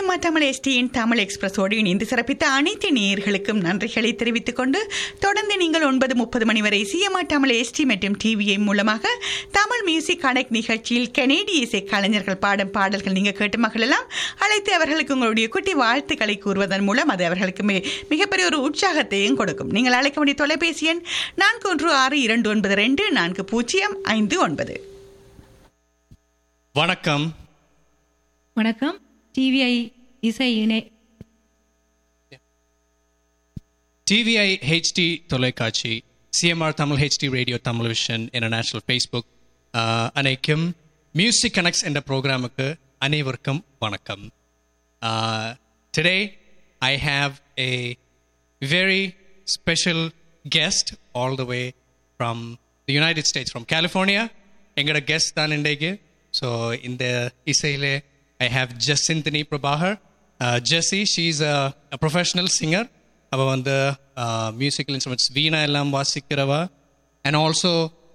CMR Tamil எஸ்டியின் Tamil எக்ஸ்பிரஸோடு இணைந்து சிறப்பித்த அனைத்து நேயர்களுக்கும் நன்றிகளை தெரிவித்துக் கொண்டு தொடர்ந்து நீங்கள் ஒன்பது முப்பது மணி வரை சிஎம்ஆர் தமிழ் எஸ்டி மற்றும் டிவிஐ மூலமாக தமிழ் மியூசிக் கனெக்ட் நிகழ்ச்சியில் கனேடிய இசை கலைஞர்கள் பாடும் பாடல்கள் நீங்கள் கேட்டு மகளெல்லாம் அழைத்து அவர்களுக்கு உங்களுடைய குட்டி வாழ்த்துக்களை கூறுவதன் மூலம் அது அவர்களுக்கு மி- மிகப்பெரிய ஒரு உற்சாகத்தையும் கொடுக்கும் நீங்கள் அழைக்க வேண்டிய தொலைபேசி எண் நான்கு ஒன்று ஆறு இரண்டு ஒன்பது ரெண்டு நான்கு பூஜ்ஜியம் ஐந்து ஒன்பது வணக்கம் வணக்கம் டிவிஐ இசை இணை டிவிஐ ஹெச்டி தொலைக்காட்சி CMR Tamil HD radio Tamil vision international Facebook அனைக்கும் மியூசிக் கனெக்ட்ஸ் என்ற ப்ரோக்ராமுக்கு அனைவருக்கும் வணக்கம் today I have a very special guest all the way from the United States from California எங்களோட கெஸ்ட் தான் இன்றைக்கு ஸோ இந்த இசையிலே ஐ ஹாவ் ஜஸ்இந்தினி Prabhakar Jessie she is a professional singer அவள் வந்து மியூசிக்கல் இன்ஸ்ட்ருமெண்ட்ஸ் வீணா எல்லாம் வாசிக்கிறவ அண்ட் ஆல்சோ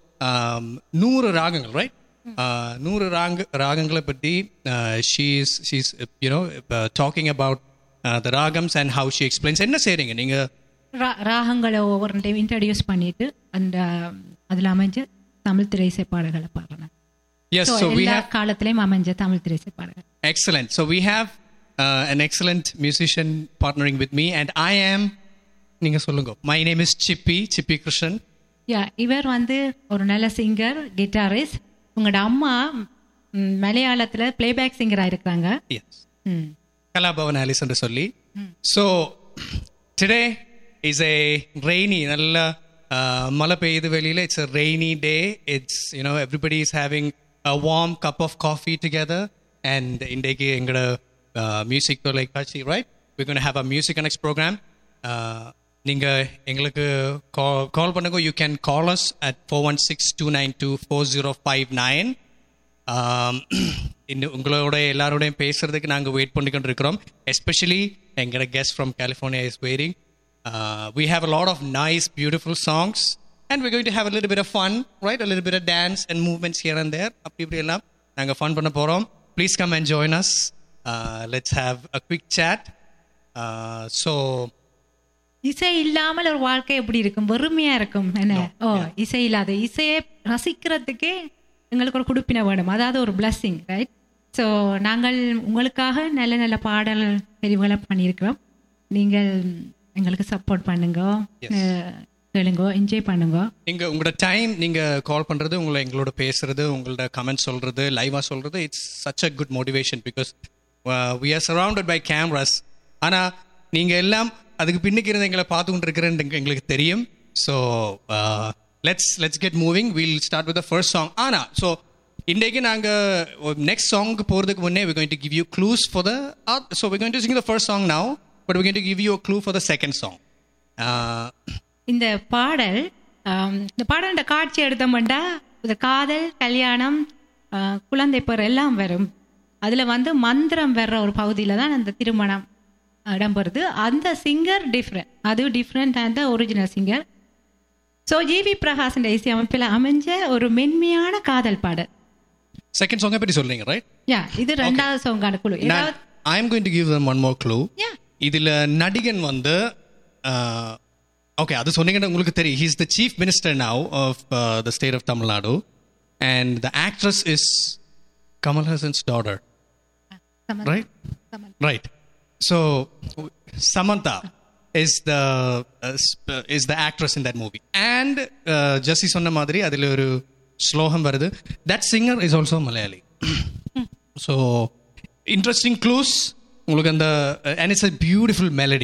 நூறு ராகங்கள் ரைட் நூறு ராங்க ராகங்களை பற்றி she's she's you know talking about the ராகம்ஸ் அண்ட் ஹவு ஷி எக்ஸ்பிளைன்ஸ் என்ன செய்றீங்க நீங்கள் ரா- ராகங்களை ஒவ்வொரு டைம் இன்ட்ரடியூஸ் பண்ணிட்டு அந்த அதில் அமைஞ்ச தமிழ் திரைசை பாடல்களை பாடுறேன் எஸ் So, ஸோ வி எல்லா ஹேவ் காலத்திலையும் அமைஞ்ச தமிழ் திரைசை பாடல்கள் Excellent. So we have uh, an excellent musician partnering with me, and I am. நீங்க சொல்லுங்க my name is Sippi Sippi Krishnan yeah இவர் வந்து ஒரு நல்ல சிங்கர் கிட்டாரிஸ்ட் உங்களோட அம்மா ம், மலையாளத்துல பிளேபேக் சிங்கரா இருக்கிறாங்க எஸ் ம். கலாபவன் ஆலிஸ் என்று சொல்லி so today is a rainy நல்ல uh, மழை பெய்யுது வெளியில it's a rainy day it's you know everybody is having a warm cup of coffee together and இன்றைக்கு எங்களோட மியூசிக் தொலைக்காட்சி right we gonna have a music connect program நீங்கள் எங்களுக்கு call call பண்ணுங்க you can call us at four one six two nine two four zero five nine இன்னும் உங்களோட எல்லாரோடையும் பேசுறதுக்கு நாங்கள் வெயிட் பண்ணிக்கிட்டு இருக்கிறோம் எஸ்பெஷலி எங்களோட guest from California is waiting we have a lot of nice, beautiful songs, and we're going to have a little bit of fun, right? A little bit of dance and movements here and there. அப்படி இப்படி எல்லாம் நாங்கள் fun பண்ண போகிறோம் please come and join us let's have a quick chat so இசை இல்லாமல் ஒரு வாழ்க்கை எப்படி இருக்கும் வெறுமையா இருக்கும் என்ன ஓ இசை இல்லாத இசையை ரசிக்கிறதுக்கே எங்களுக்கு ஒரு குடுப்பின வேணும் அதாவது ஒரு blessing ரைட் ஸோ நாங்கள் உங்களுக்காக நல்ல நல்ல பாடல் தெரிவுகளை பண்ணியிருக்கிறோம் நீங்கள் எங்களுக்கு சப்போர்ட் பண்ணுங்க அஹ், கேளுங்க என்ஜாய் பண்ணுங்க நீங்க உங்களோட டைம் நீங்க கால் பண்றது உங்களை எங்களோட பேசுறது உங்களோட கமெண்ட் சொல்றது லைவா சொல்றது it's such a good motivation because we are surrounded by cameras ஆனா நீங்க எல்லாம் அதுக்கு பின்னுக்கு இருந்து எங்களை பார்த்து கொண்டு இருக்கிறேன்னு எங்களுக்கு தெரியும் so let's let's get moving will start with first song ஆனா ஸோ இன்றைக்கு நாங்க நெக்ஸ்ட் சாங்க்கு போறதுக்கு முன்னே we going to give you clues for the so we going to sing the first song now but we going to give you clue for the second song இந்த பாடல் ஆம், இந்த பாடல் காட்சி எடுத்தோம்னா இந்த காதல் கல்யாணம் ஆ, குழந்தை பேர் எல்லாம் வரும் அதுல வந்து மந்திரம் வர்ற ஒரு பகுதியில தான் அந்த திருமணம் இடம்பெறுது அந்த சிங்கர் டிஃப்ரெண்ட் அது டிஃப்ரெண்ட் அந்த original singer so G V Prakash இசை அமைப்பில் அமைஞ்ச ஒரு மென்மையான காதல் பாடல் செகண்ட் சாங்கை பற்றி சொல்றீங்க ரைட் யா இது ரெண்டாவது சோங்கான குழு ஏதாவது I am going to give them one more clue Yeah. இதுல நடிகன் வந்து ஓகே அது சொன்னீங்கன்னா உங்களுக்கு தெரியும் he's the chief minister now of the state of Tamil Nadu and the actress is Kamal Hasan's daughter சம- ரைட் சம- right so Samantha is the is the actress in that movie and Jessie சொன்ன மாதிரி அதில் ஒரு ஸ்லோகம் வருது that singer is also Malayali so interesting clues உங்களுக்கு அந்த and it's a beautiful melody